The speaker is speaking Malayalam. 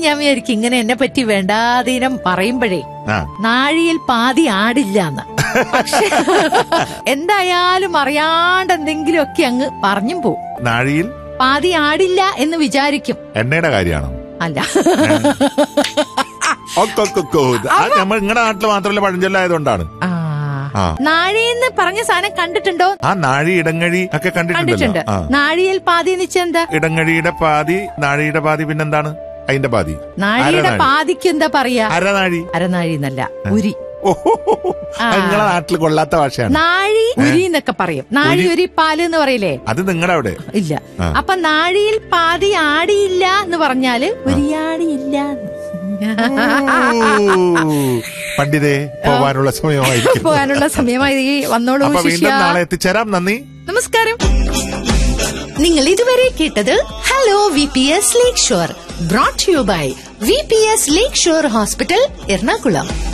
ഞാൻ വിചാരിക്കും ഇങ്ങനെ എന്നെ പറ്റി വേണ്ടാതീനം പറയുമ്പോഴേ ആ നാഴിയിൽ പാതി ആടില്ല എന്ന് പക്ഷെ എന്തായാലും അറിയാണ്ട് എന്തെങ്കിലുമൊക്കെ അങ്ങ് പറഞ്ഞും പോവും നാഴിയിൽ പാതി ആടില്ല എന്ന് വിചാരിക്കും എണ്ണയുടെ കാര്യമാണോ അല്ല ഒക്കൊക്കൊക്കോ. ആ നമ്മൾ നിങ്ങളുടെ നാട്ടിൽ മാത്രമല്ല പഴഞ്ചൊല്ലായതുകൊണ്ടാണ് ആ. ആ. നാഴിന്ന് പറഞ്ഞ സാധനം കണ്ടിട്ടുണ്ടോ ആ നാഴി ഇടങ്ങഴി ഒക്കെ കണ്ടിട്ടുണ്ട് കണ്ടിട്ടുണ്ടല്ലോ ആ നാഴിയിൽ പാതി എന്ന് വെച്ചാ എന്താ ഇടങ്ങഴിയുടെ പാതി നാഴിയുടെ പാതി പിന്നെന്താണ് അതിന്റെ പാതി നാഴിയുടെ അരനാഴി. പാതിക്ക് എന്താ പറയാ അരനാഴി അരനാഴി എന്നല്ല ഉരി ഓഹോ ആ. നിങ്ങളെ നാട്ടിൽ കൊള്ളാത്ത ഭാഷയാണ് നാഴി ഉരി എന്നൊക്കെ പറയും നാഴി ഉരി പാല് എന്ന് പറയില്ലേ അത് നിങ്ങളുടെ അവിടെ ഇല്ല ആ. അപ്പൊ നാഴിയിൽ പാതി ആടിയില്ല എന്ന് പറഞ്ഞാല് ഉരിയാടിയില്ല എന്ന്. പണ്ഡിതേ പോവാനുള്ള സമയമായിരിക്കും പോകാനുള്ള സമയമായി ഈ വന്നോളൂ അപ്പൊ ശിഷ്യ വീണ്ടും നാളെ എത്തിച്ചേരാം നന്ദി നമസ്കാരം നിങ്ങൾ ഇതുവരെ കേട്ടത് hello V P S lake shore brought you by V P S lake shore hospital Ernakulam